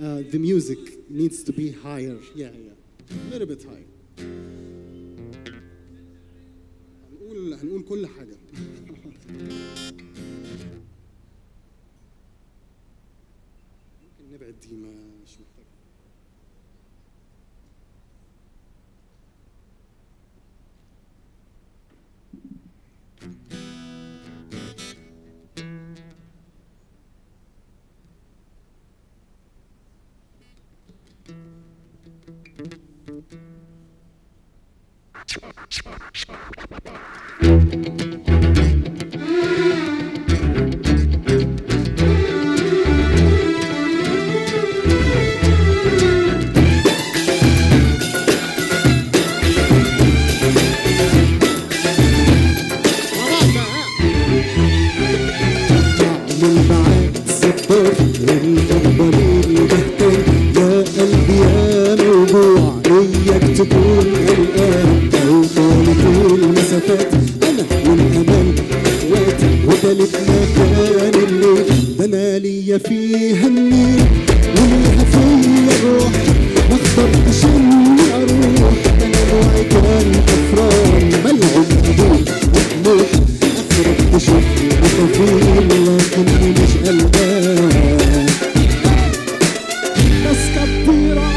uh, the music needs to be higher. Yeah, yeah. A little bit higher. هنقول هنقول كل حاجة. ممكن نبعد دي ما مش محتاج. من بعد ستار والأخبارين بهتان يا قلبي يا موجوع إياك تكون قلقان أو طالت المسافات أنا والأمان إخوات وتالت مكان الليل ده أنا ليا فيها النيل وليها فيا الروح ما اخترتش إني أروح ده أنا نوعي كان أفران ملعون أبوي وطموح اخرك تشوفني بتفيل لكني مش قلقان بس كتيرة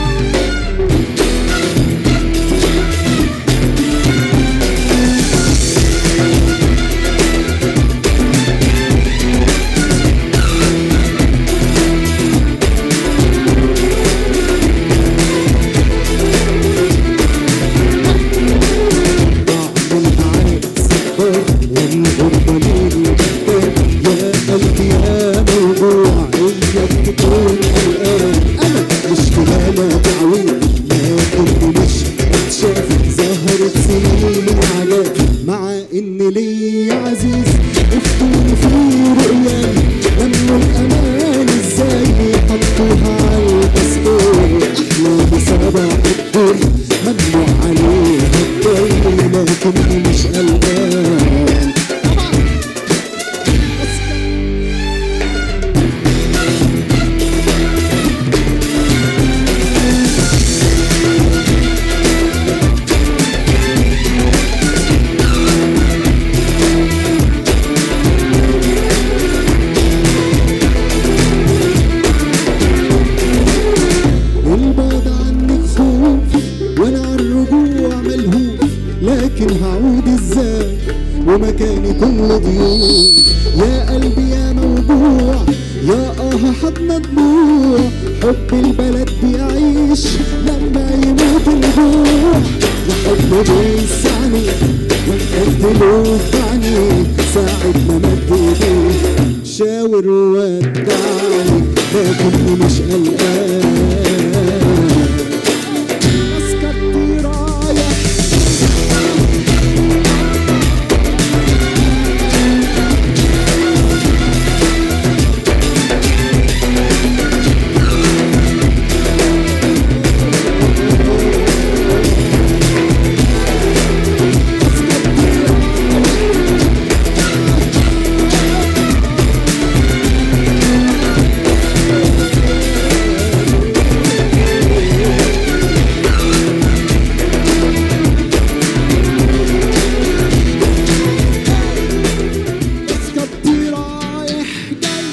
بعمل معاك سفر والغربة ليلي بحتاج يا قلبي يا موجوع إياك تكون قلقان أنا مش كلامة تعويض لكني مش اتشاف ظهرت سنين عجاب مع إن ليا عزيز افتوني في رؤياي لموا الأمان ازاي حطوها على الباسبور أحلامي صباح الدور ممنوع عليها الضي لكني مش قلقان البعد عنك خوف وانا على الرجوع ملهوف لكن هعود ازاي ومكاني كله ضيوف يا قلبي يا موجوع يا اه حضن دموع حب البلد بيعيش لما يموت الجوع الحب بيسعني والقد له بعني ساعة ما مد ايديه شاور ودعني لكني مش قلقان ماسكة الدراية ماسكة الدراية جاي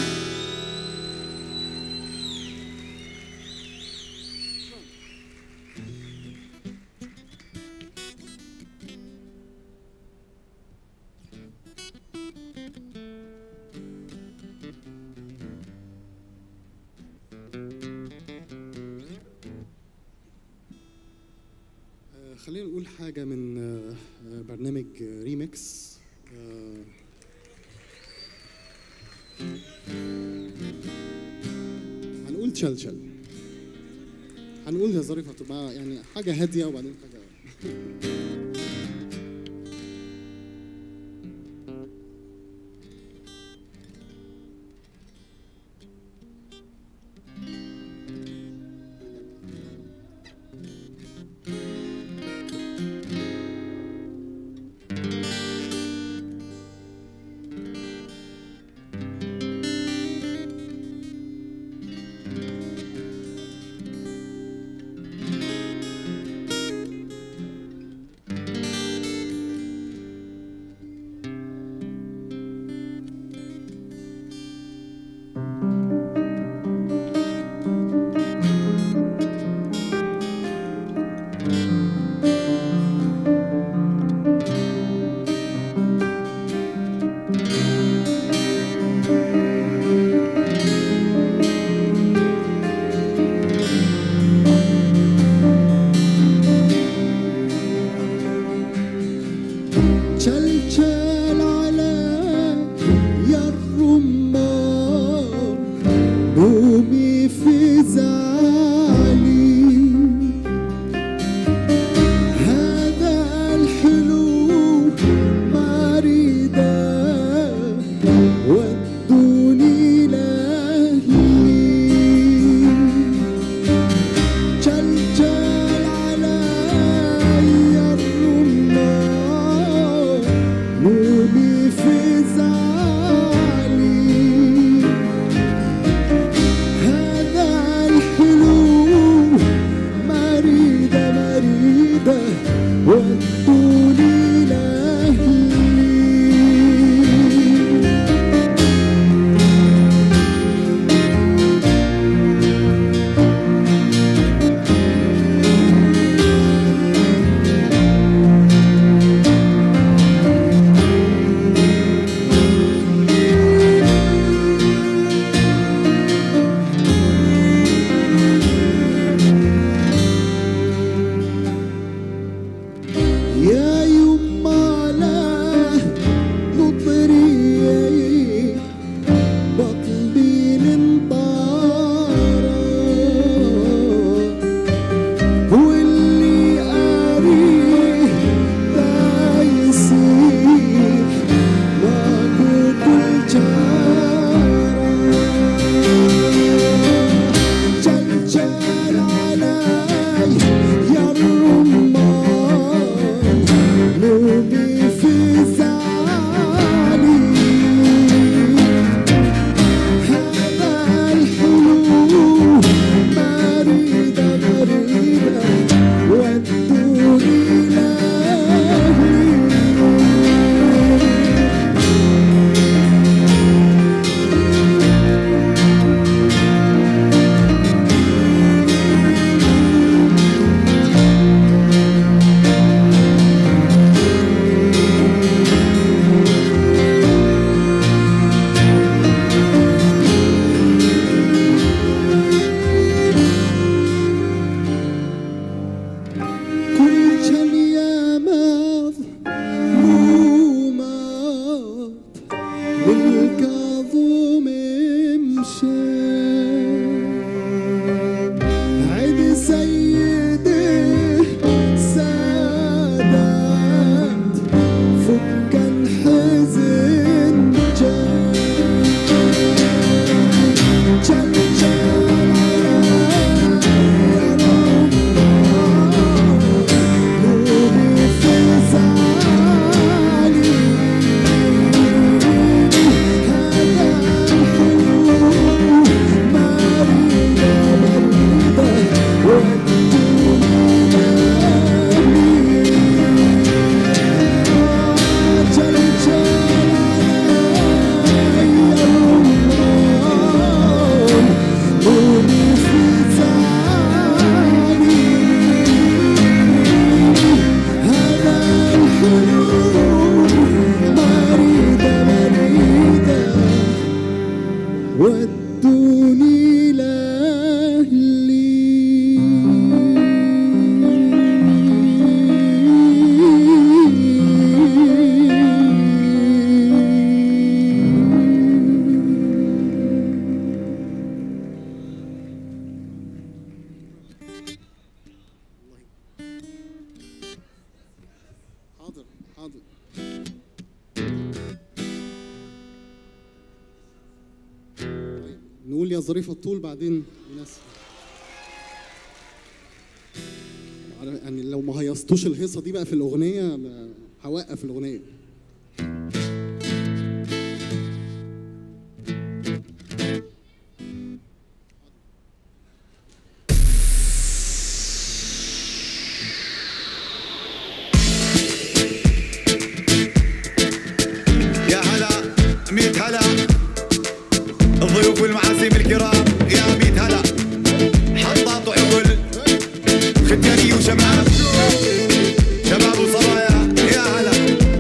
آه، خلينا نقول حاجة من آه، آه، برنامج آه، ريميكس آه، هنقول تشلشل هنقول يا ظريفة تبقى يعني حاجة هادية وبعدين حاجة نقول يا ظريفة الطول بعدين الناس على- يعني لو ما هيصتوش الهيصة دي بقى في الأغنية ما- هوقف الأغنية يا هلا ميت هلا الضيوف والمعازيم الكرام يا ميت هلا حطاط وعقل ختاني وشباب شباب وصبايا يا هلا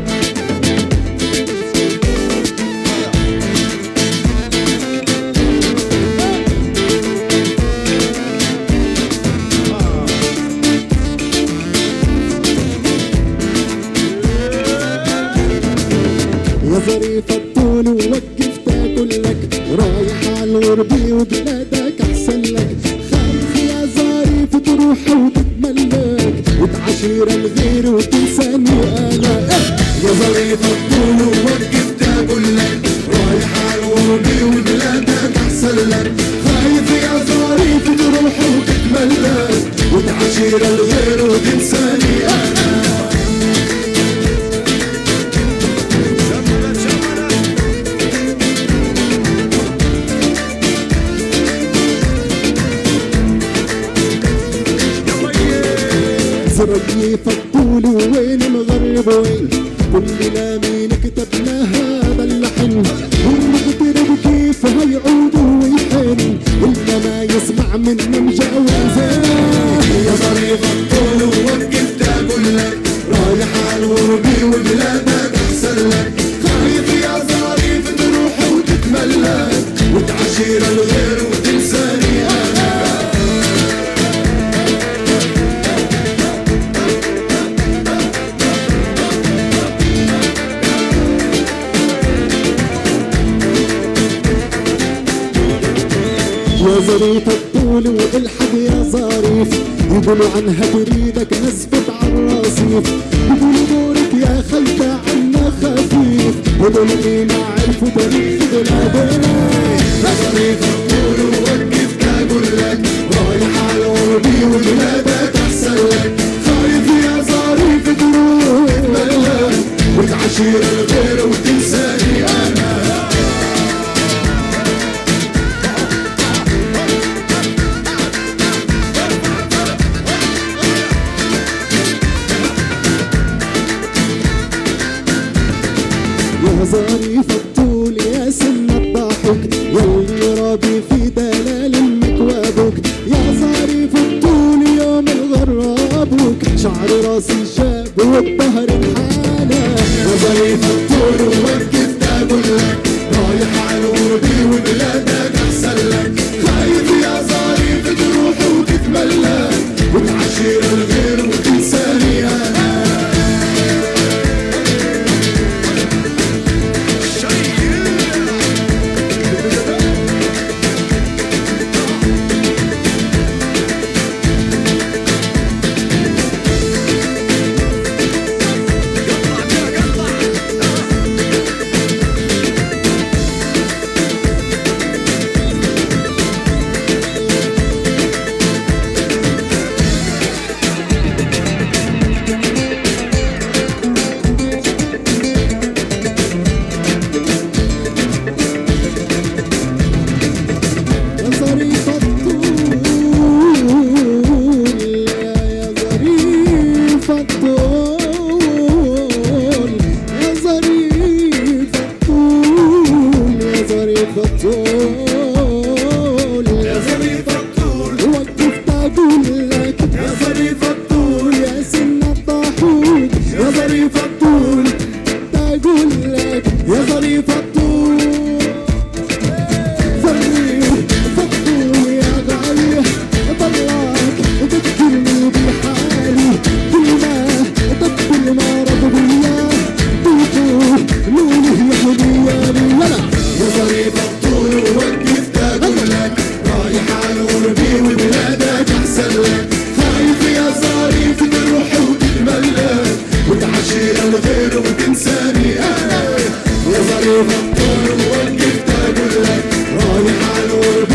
يا ظريف الطول ووقف تاكل لك رايح على الغربي وبلادك احسن لك خايف يا ظريف تروح وتتملك وتعاشر الغير وتنساني انا يا ظريف الطول ووقف تاكل لك رايح على الغربي وبلادك احسن لك خايف يا ظريف تروح وتتملك وتعاشر الغير وتنساني انا شملت شملت زريف الطول وين مغرب وين كلنا مين كتبنا هذا اللحن ونقدر كيف هيعود ويحن إلا ما يسمع منا مجاوزين يا ظريف الطول ووقف تاكل لك رايح على الغربي وبلادك احسن لك خايف يا ظريف تروح وتتملك وتعشير الغير وتنساني انا يا ظريف الطول والحد يا ظريف يقولوا عنها تريدك نزفت عالرصيف يقولوا دورك يا خيفة عنا خفيف هدول اللي ما عرفوا تاريخ بلادنا يا ظريف الطول ووقف تاكل لك رايح على الغربي وبلادك احسن لك خايف يا ظريف تروح وتتملك وتعشير الغير وتنساني انا يا ظريف الطول يا سن الضحك يلي رابي في دلال امك وابوك يا ظريف الطول يوم الغرابوك شعر راسي شاب والظهر الحالة يا ظريف الطول ووقف تاكل لك رايح على الغربي وبلادك احسن لك خايف يا ظريف تروح وتتملك وتعشير الغير وتنساني انا يا ظريف الطول يا ظريف الطول يا ظريف الطول يا ظريف الطول يا ظريف الطول وقف تقول لك يا ظريف الطول يا سن الضحوك يا ظريف الطول تقول لك يا ظريف الطول ظريف الطول يا غالي ضلك تذكرني بحالي كل ما تدخل ما رضوا وياه بيطول لونه يا حبيبي يلا يا ظريف الطول ووقف تاكل لك رايح على الغربي وبلادك احسن لك خايف يا ظريف تروح وتتملك وتعشير الغير وتنساني انا يا ظريف الطول ووقف تاكل لك رايح على الغربي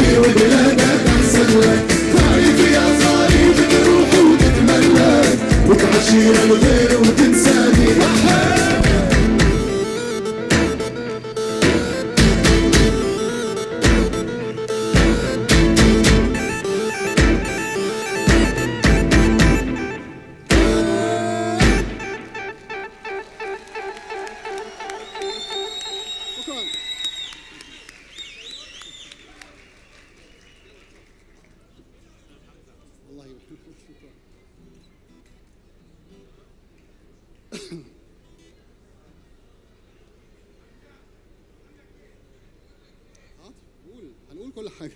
حاجه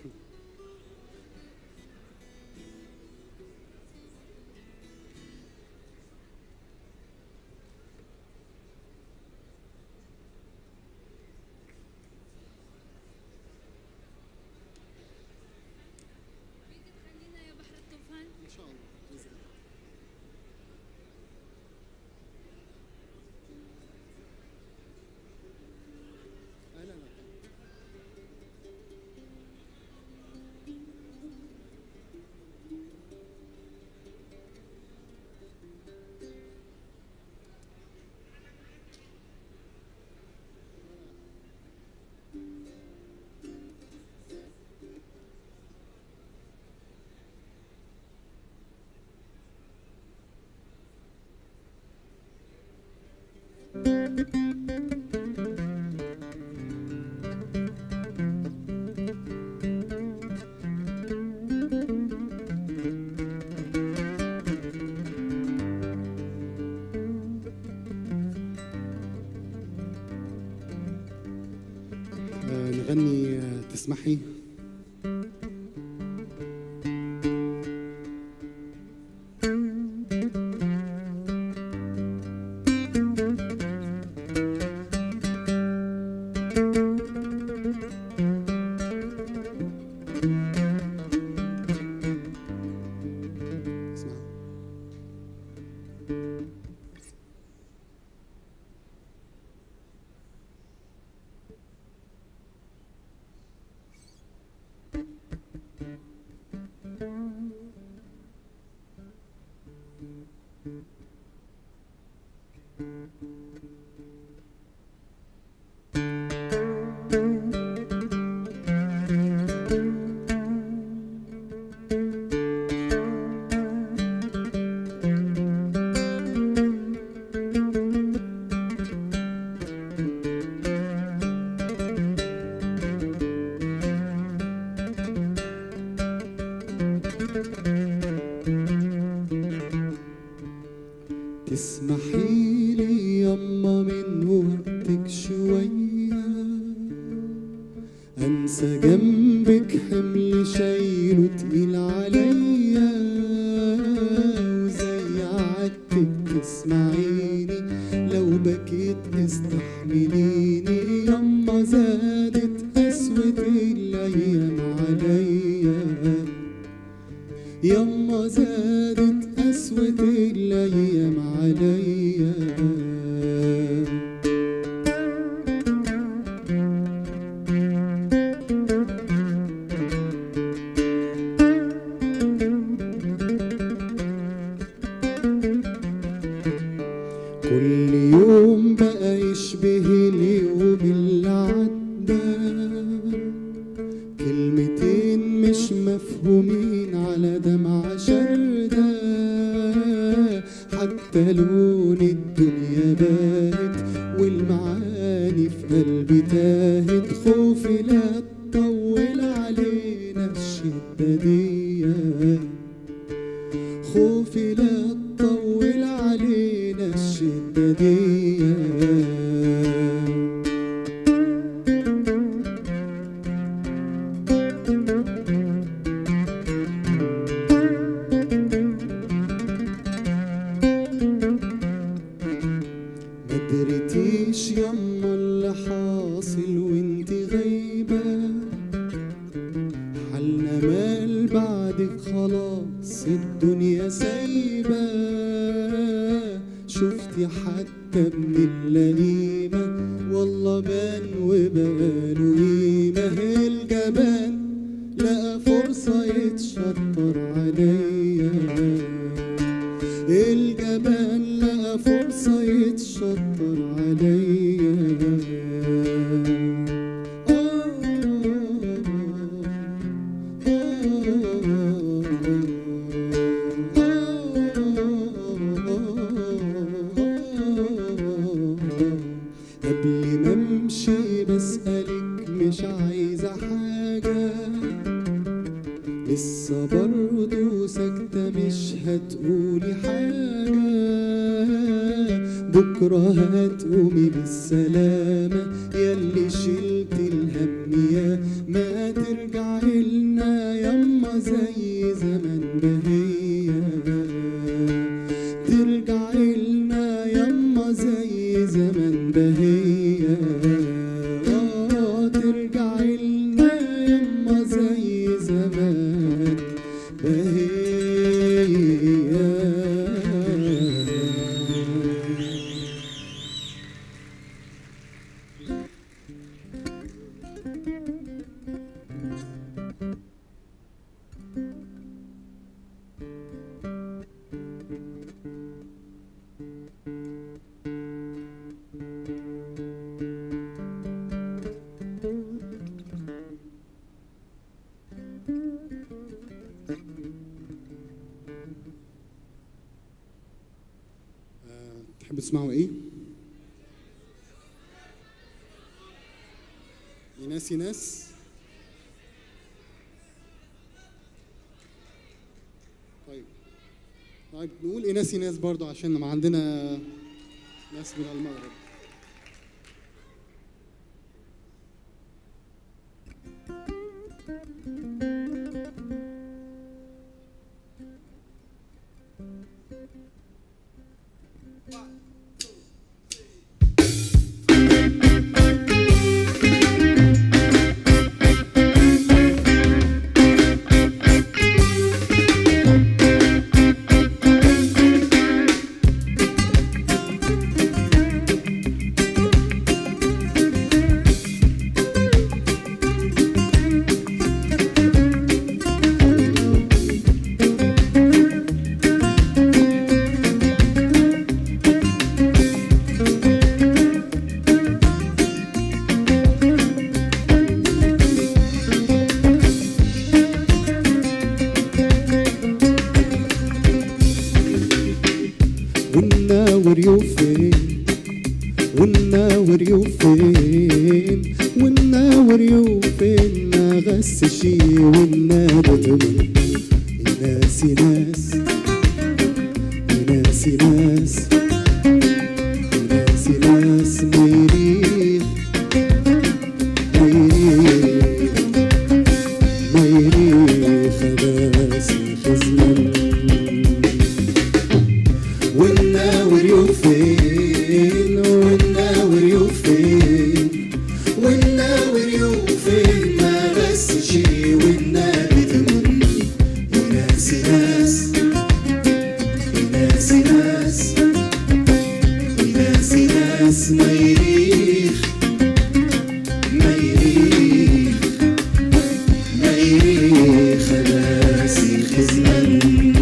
خلينا يا بحر الطوفان ان شاء الله بإذن الله. آه، لا لا آه، نغني آه، تسمحي اسمع تسمحي لي يما من وقتك شوية أنسى جنبك حمل شايله تقيل عليا وزي عادتك تسمعيني لو بكيت استحمليني يما زادت قسوة الأيام عليا يما زادت قسوة الأيام عليا كل يوم بقى يشبه اليوم اللي عدى كلمتين مش مفهومين على دمعة شردة حتى لون الدنيا باهت والمعاني في قلبي تاهت خوفي لا تطول علينا الشدة دي خوفي لا تطول علينا الشدة دي مدرتيش يما اللي حاصل وانت غايبة حالنا مال بعدك خلاص الدنيا سايبة شفتي حتى ابن اللئيمة والله بان وبقاله قيمة الجبان لقى فرصة يتشطر عليا الجبان لقى فرصة يتشطر عليا قبل ما امشي بسألك مش عايزة حاجة لسه برضه ساكتة مش هتقولي حاجة بكرة هتقومي بالسلامة ياللي شلت الهم يا ما ترجعي زي زمان بهية ترجع لنا يما زي زمان بهية آه ترجع لنا يما زي زمان بهية تحب تسمعوا ايه؟ ايناس ايناس طيب طيب نقول ايناس ايناس برضو عشان ما عندنا ناس من المغرب والناور يوفين والناور يوفين والناور يوفين ما غس شي والنادى تمن ناس ناس ناس ناس ناس ناس ميريخ ميريخ ميريخ ناس خزمن والناور يوفين والناور يوفين والناور يوفين ما بس شي والنبي تمن وناس ناس وناس ناس وناس ناس ما يريخ ما يريخ ما يريخ ناسي خزمن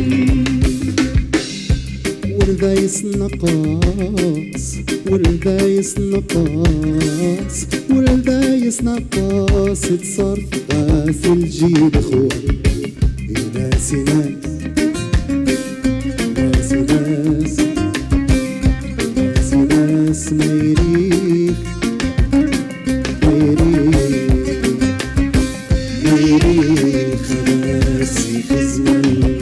والدايس نقاص والدايس نقاص والدايس نقاص تصرف غاس الجيب اخوان ناس ناس ناس ناس ناس ناس ما يريخ ما يريخ ما يريخ ناسي خزمان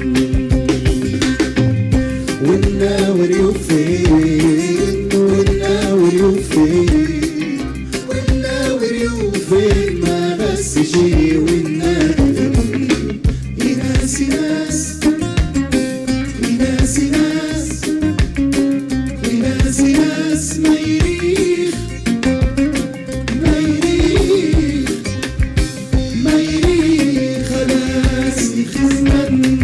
والناور يوفين والناور يوفين والناور يوفين ما بس شي والناور يناس يناس يناس يناس يناس يناس ما يريخ ما يريخ ما يريخ خلاص يخزمن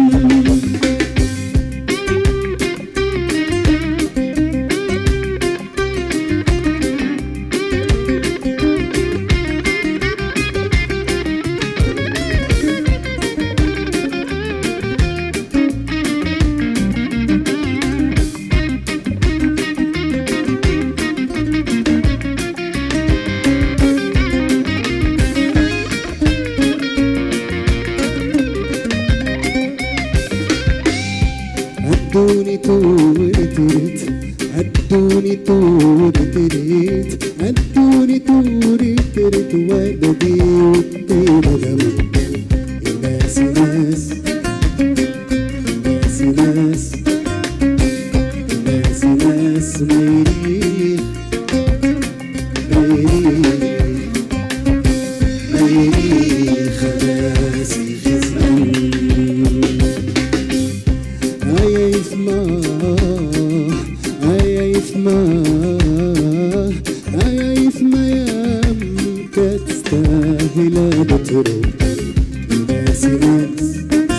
هدوني تورتريت هدوني تورتريت هدوني تورتريت وددي والطيبة دم ناس ناس ناس ناس ناس ناس ميريخ ميريخ ميريخ ناسي خزمان يفتكروا ناس ناس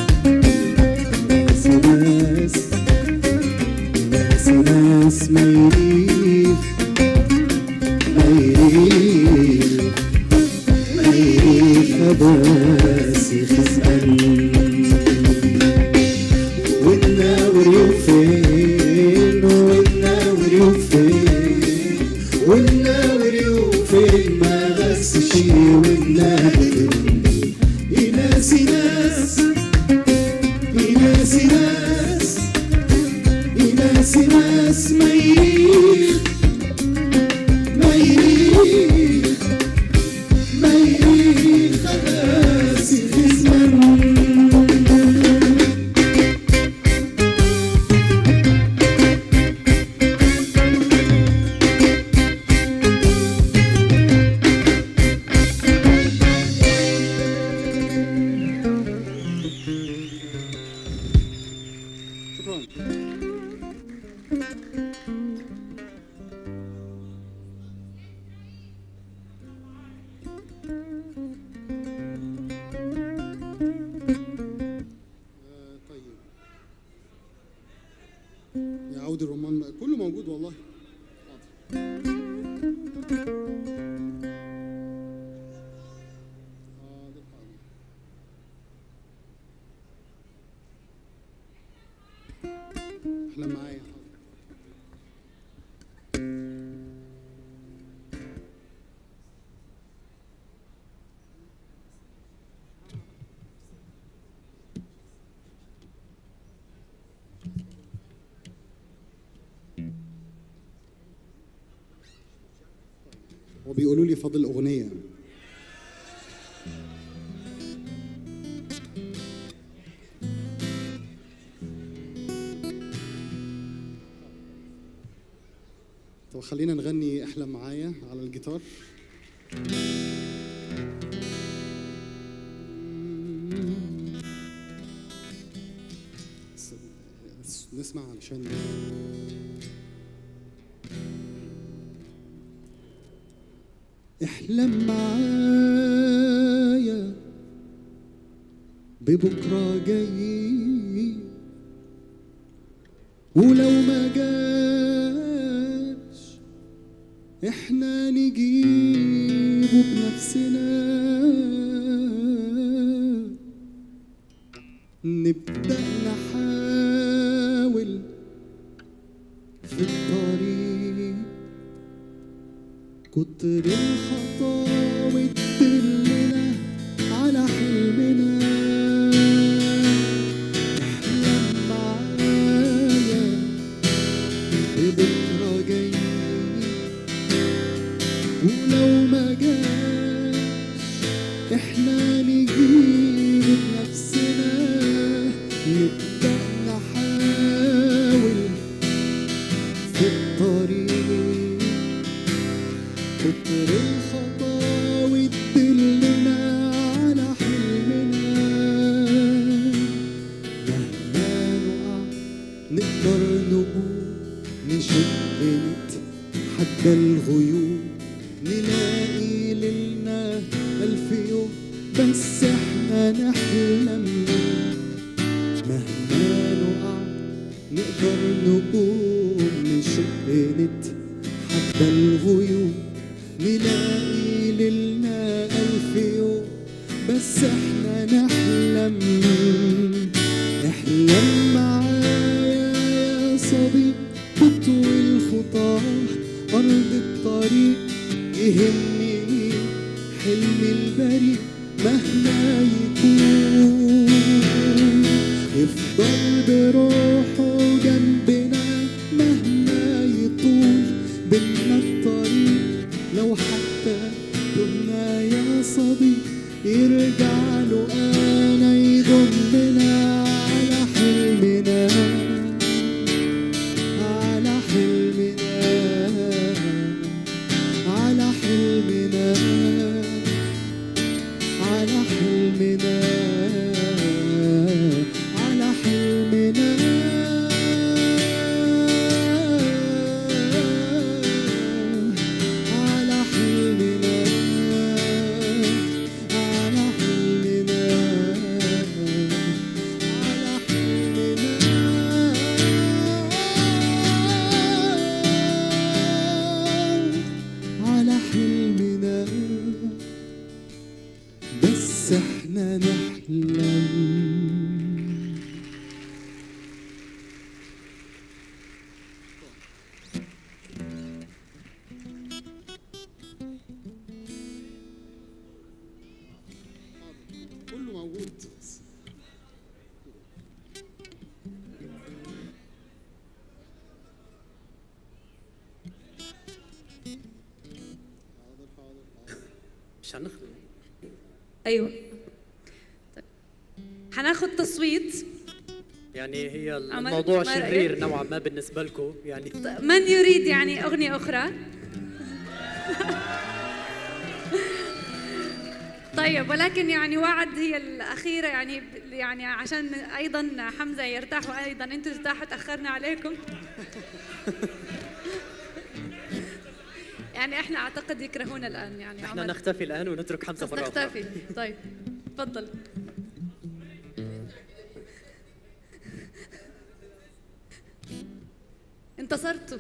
ناس ناس ناس ناس ما يريد ما يريد ما يريد خباس يخزقن والناور يوفين والناور يوفين والناور يوفين ما غس شي والناور يناس يناس يناس يناس يناس يناس ما يريد ما يريد ما يريد خلاص يخزمن طيب يعود الرمان بقى كله موجود والله حاضر حاضر احلم معايا حاضر وبيقولوا لي فاضل اغنيه طب خلينا نغني احلم معايا على الجيتار بس- بس نسمع علشان احلم معايا ببكرة جاي ولو ما جاش احنا نجيبه بنفسنا نبدأ نحاول في الطريق كتر الخطاوي تدلنا على حلمنا احلم معايا ببكرة جاي ولو ما جاش احنا نجيب بنفسنا نبدأ نحاول في الطريق كتر الخطاوي تدلنا على حلمنا مهما نقع نقدر نقوم نشد نتحدى الغيوم نلاقي ليلنا ألف يوم بس احنا نحلم مهما نقع نقدر نقوم نشق نتحدى الغيوم نلاقي ليلنا ألف يوم بس احنا نحلم احلم معايا يا صديق خطوة الخطاه أرض الطريق يهمني حلمي البريء مهما يكون يفضل بروحه جنبنا مهما يطول بينا الطريق لو حتى تهنا يا صديق يرجع له انا يضمنا على حلمنا على حلمنا على حلمنا على حلمنا على حلمنا على حلمنا على حلمنا بس احنا نحلم كله موجود مش هنخلق ايوه طيب. حناخد تصويت يعني هي عمل- الموضوع ما رأيك؟ شرير نوعا ما بالنسبه لكم يعني طيب، من يريد يعني اغنيه اخرى طيب ولكن يعني وعد هي الاخيره يعني يعني عشان ايضا حمزه يرتاح وايضا انتم ترتاحوا تاخرنا عليكم يعني احنا اعتقد يكرهونا الان يعني احنا عمل- نختفي الان ونترك حمزه بس برا نختفي طيب تفضل انتصرتوا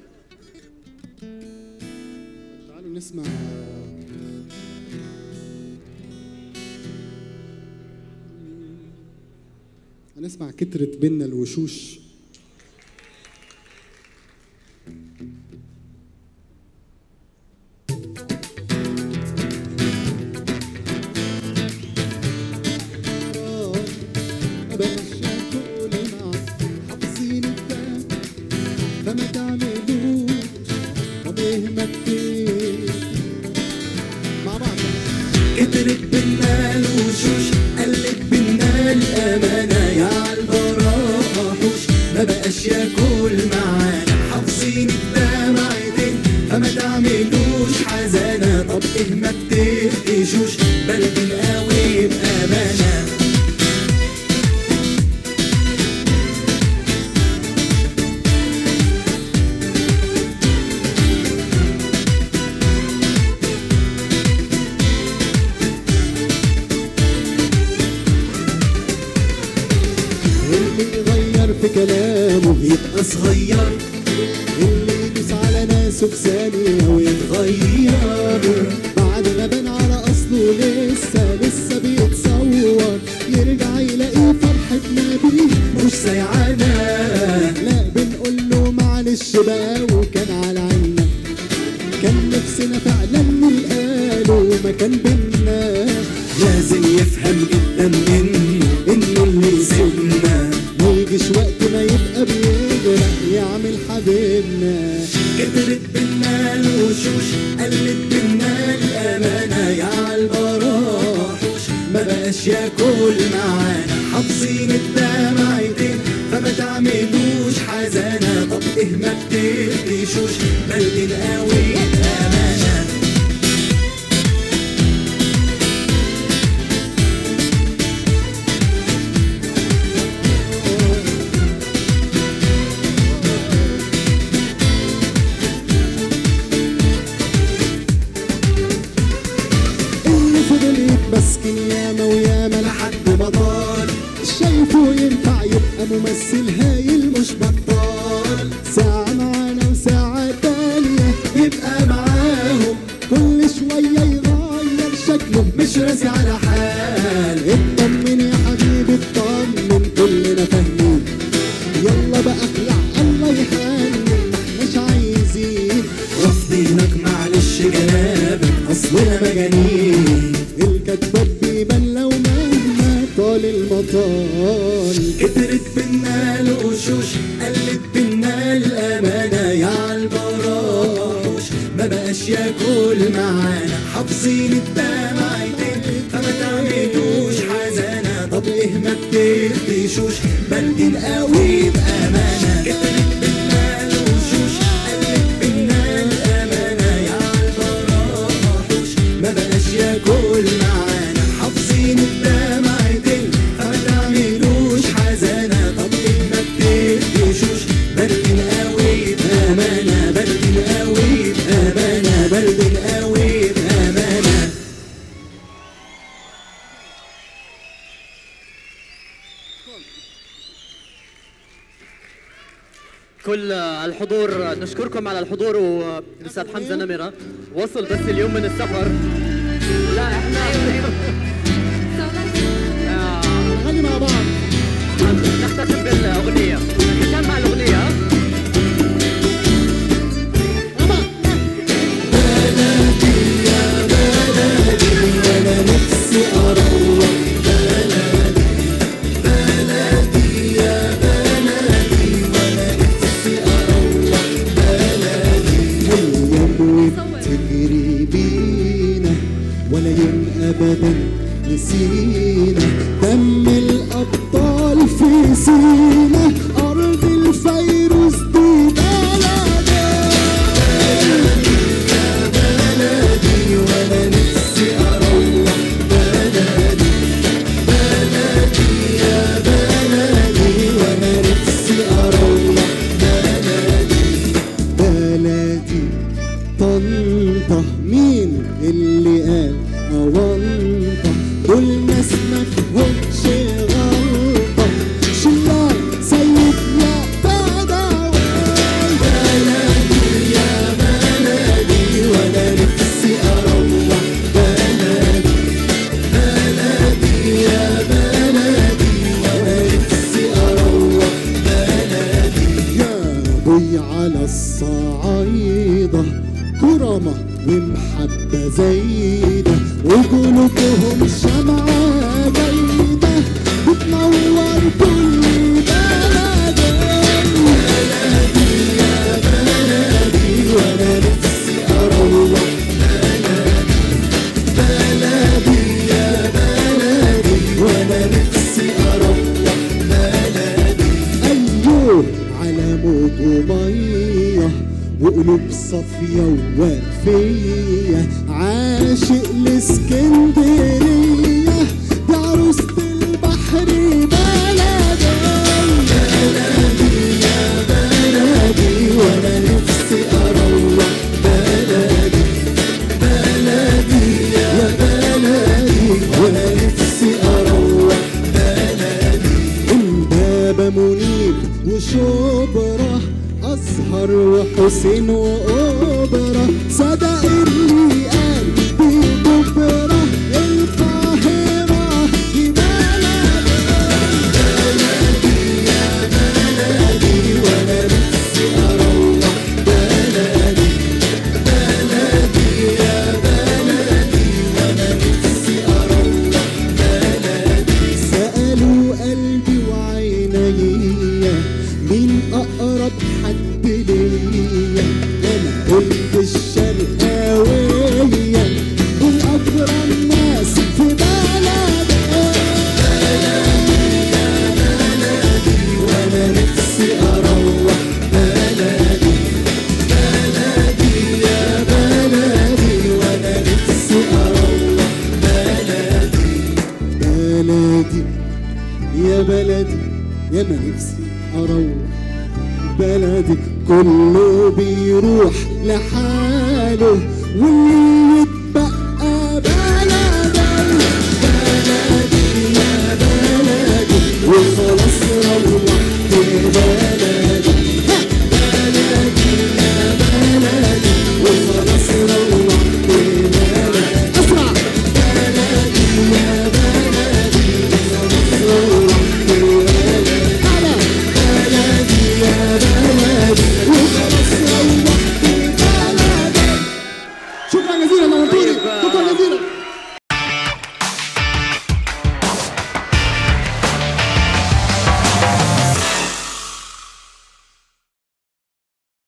تعالوا نسمع هنسمع كترة بينا الوشوش فما تعملوش طب ايه ما كتير مع بعض كترت بينا الوشوش قلت بينا الأمانة يا عالبراءة حوش ما بقاش ياكل معانا حافظين الدمعتين فما تعملوش حزانة طب ايه ما بتقفشوش بلد قوي بأمانة اللي يغير في كلامه يبقى صغير اللي يدوس على ناسه في ثانية ويتغير بعد ما بان على أصله لسه لسه بيتصور يرجع يلاقي فرحتنا بيه مش سيعانة لا بنقول له معلش بقى وكان على عنا كان نفسنا فعلا نلقاله مكان بينا لازم يفهم جدا انه انه اللي يسيبنا ما يجيش وقت ما يبقى بيغرق يعمل حبيبنا كترت بينا الوشوش قلت بينا الأمانة يا عالبراحوش ما بقاش ياكل معانا حافظين الدمعتين فما تعملوش حزانة طب ايه ما بتقفشوش بلد قوي بأمانة اللي فضل يتمسكن ياما وياما لحد ما طال شايفه ينفع يبقى ممثل هايل مش بطال ساعة معانا وساعة تانية يبقى معاهم كل شوية يغير شكله مش راسي على حال اطمن يا حبيبي اطمن كلنا فاهمين يلا بقى اخلع الله يحنن مش عايزين رافضينك معلش جنابك اصلنا مجانين الكداب بيبان لو مهما طال المطال كترت بينا الوشوش قلت بينا الامانه يا عالبراحوش ما بقاش ياكل معانا حافظين الدمعتين فما تعملوش حزانه طب ايه ما بتقفشوش بلدين قوي بامانه كترت بينا الوشوش قلت بينا الامانه يا عالبراحوش ما بقاش ياكل معانا حافظين الدمعتين فما تعملوش حزانه طب ايه ما بتقفشوش بلدين قوي بامانه بلدين قوي بامانه بلدين قوي بامانه كل الحضور نشكركم على الحضور والاستاذ حمزه نمره وصل بس اليوم من السفر لا احنا ايوه ايوه ولا يوم ابدا نسينا دم الابطال في سينا ارض الفيروز دي بلدنا بلدي وانا نفسي اروح بلدي بلدي يا بلدي وانا نفسي اروح بلدي بلدي طنطا مين اللي قال أونطة دول ناس مفهومش غلطة شلال سيد يا بدوي بلدي يا بلدي وانا نفسي اروح بلدي بلدي يا بلدي وانا نفسي اروح بلدي يا بوي على الصعايدة كرمة ومحبة زايدة وقلوبهم شمعة جيدة بتنور كل بلدي بلدي يا بلدي وانا نفسي اروح بلدي يا بلدي وانا نفسي اروح بلدي ايوه على موج وميه وقلوب صافية ووافية عاشق لاسكندرية دي عروسة البحر بلدي بلدي يا بلدي وانا نفسي اروح بلدي بلدي يا بلدي وانا نفسي اروح بلدي امبابة منيب وشبرا ازهر وحسين واوبرا صدق اللي قال بكبرى القاهرة دي بلدي بلدي يا بلدي وانا نفسي اروح بلدي بلدي يا بلدي وانا نفسي اروح بلدي سألوا قلبي وعينيا مين اقرب حد ليا انا قلت الشرقاوية دول اكرم ناس في بلدي بلدي يا بلدي وانا نفسي اروح بلدي بلدي يا بلدي وانا نفسي اروح بلدي بلدي يا بلدي يا ما نفسي اروح بلدي كله بيروح لحاله واللي يتبقى بلدي بلدي يا بلدي وخلاص روحت بلدي